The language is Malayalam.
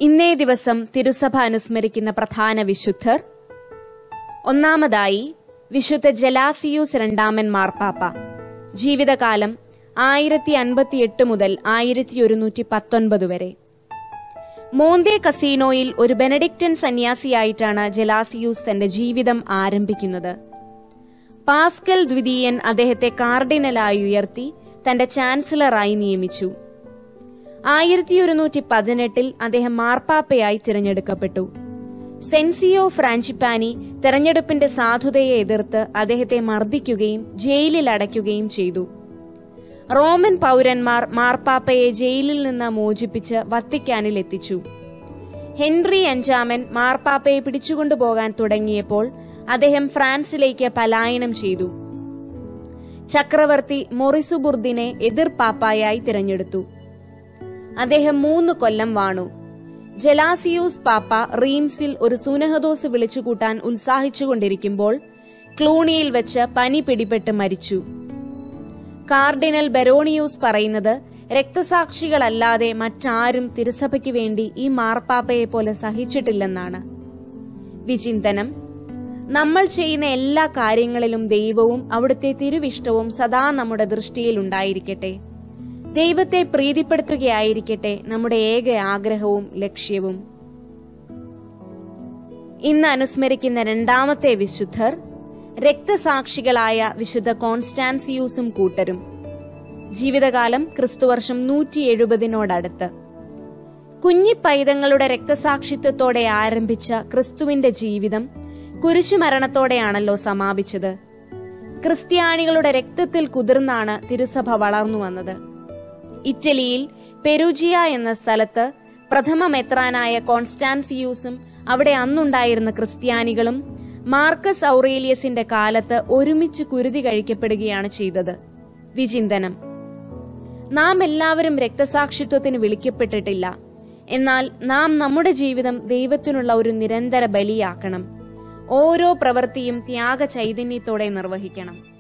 ഇന്നേ ദിവസം തിരുസഭ അനുസ്മരിക്കുന്ന പ്രധാന വിശുദ്ധർ ഒന്നാമതായി വിശുദ്ധ ജലാസിയൂസ് രണ്ടാമൻ മാർപ്പാപ്പ ജീവിതകാലം ആയിരത്തി അൻപത്തിയെട്ട് മുതൽ ആയിരത്തി ഒരുന്നൂറ്റി പത്തൊൻപത് വരെ മോന്തേ കസീനോയിൽ ഒരു ബെനഡിക്റ്റൻ സന്യാസിയായിട്ടാണ് ജലാസിയൂസ് തന്റെ ജീവിതം ആരംഭിക്കുന്നത് പാസ്കൽ ദ്വിതീയൻ അദ്ദേഹത്തെ കാർഡിനലായി ഉയർത്തി തന്റെ ചാൻസലറായി നിയമിച്ചു ആയിരത്തി ഒരുന്നൂറ്റി പതിനെട്ടിൽ അദ്ദേഹം മാർപ്പാപ്പയായി തിരഞ്ഞെടുക്കപ്പെട്ടു സെൻസിയോ ഫ്രാൻചിപ്പാനി തെരഞ്ഞെടുപ്പിന്റെ സാധുതയെ എതിർത്ത് അദ്ദേഹത്തെ മർദ്ദിക്കുകയും ജയിലിൽ അടയ്ക്കുകയും ചെയ്തു റോമൻ പൗരന്മാർ മാർപ്പാപ്പയെ ജയിലിൽ നിന്ന് മോചിപ്പിച്ച് വത്തിക്കാനിൽ എത്തിച്ചു ഹെൻറി അഞ്ചാമൻ മാർപ്പാപ്പയെ പിടിച്ചുകൊണ്ടുപോകാൻ തുടങ്ങിയപ്പോൾ അദ്ദേഹം ഫ്രാൻസിലേക്ക് പലായനം ചെയ്തു ചക്രവർത്തി മൊറിസുബുർദിനെ എതിർ പാപ്പായായി തിരഞ്ഞെടുത്തു അദ്ദേഹം മൂന്ന് കൊല്ലം വാണു ജലാസിയൂസ് പാപ്പ റീംസിൽ ഒരു സുനഹദോസ് വിളിച്ചുകൂട്ടാൻ ഉത്സാഹിച്ചുകൊണ്ടിരിക്കുമ്പോൾ ക്ലൂണിയിൽ വെച്ച് പനി പിടിപെട്ട് മരിച്ചു കാർഡിനൽ ബെറോണിയൂസ് പറയുന്നത് രക്തസാക്ഷികളല്ലാതെ മറ്റാരും തിരുസഭയ്ക്ക് വേണ്ടി ഈ മാർപ്പാപ്പയെ പോലെ സഹിച്ചിട്ടില്ലെന്നാണ് വിചിന്തനം നമ്മൾ ചെയ്യുന്ന എല്ലാ കാര്യങ്ങളിലും ദൈവവും അവിടുത്തെ തിരുവിഷ്ടവും സദാ നമ്മുടെ ദൃഷ്ടിയിൽ ഉണ്ടായിരിക്കട്ടെ ദൈവത്തെ പ്രീതിപ്പെടുത്തുകയായിരിക്കട്ടെ നമ്മുടെ ഏക ആഗ്രഹവും ലക്ഷ്യവും ഇന്ന് അനുസ്മരിക്കുന്ന രണ്ടാമത്തെ വിശുദ്ധർ രക്തസാക്ഷികളായ വിശുദ്ധ കോൺസ്റ്റാൻസിയൂസും കൂട്ടരും ജീവിതകാലം ക്രിസ്തുവർഷം നൂറ്റി എഴുപതിനോടടുത്ത് കുഞ്ഞിപ്പൈതങ്ങളുടെ രക്തസാക്ഷിത്വത്തോടെ ആരംഭിച്ച ക്രിസ്തുവിന്റെ ജീവിതം കുരിശുമരണത്തോടെയാണല്ലോ സമാപിച്ചത് ക്രിസ്ത്യാനികളുടെ രക്തത്തിൽ കുതിർന്നാണ് തിരുസഭ വളർന്നു വന്നത് ഇറ്റലിയിൽ പെരുജിയ എന്ന സ്ഥലത്ത് പ്രഥമ മെത്രാനായ കോൺസ്റ്റാൻസിയൂസും അവിടെ അന്നുണ്ടായിരുന്ന ക്രിസ്ത്യാനികളും മാർക്കസ് ഔറേലിയസിന്റെ കാലത്ത് ഒരുമിച്ച് കുരുതി കഴിക്കപ്പെടുകയാണ് ചെയ്തത് വിചിന്തനം നാം എല്ലാവരും രക്തസാക്ഷിത്വത്തിന് വിളിക്കപ്പെട്ടിട്ടില്ല എന്നാൽ നാം നമ്മുടെ ജീവിതം ദൈവത്തിനുള്ള ഒരു നിരന്തര ബലിയാക്കണം ഓരോ പ്രവൃത്തിയും ത്യാഗ ചൈതന്യത്തോടെ നിർവഹിക്കണം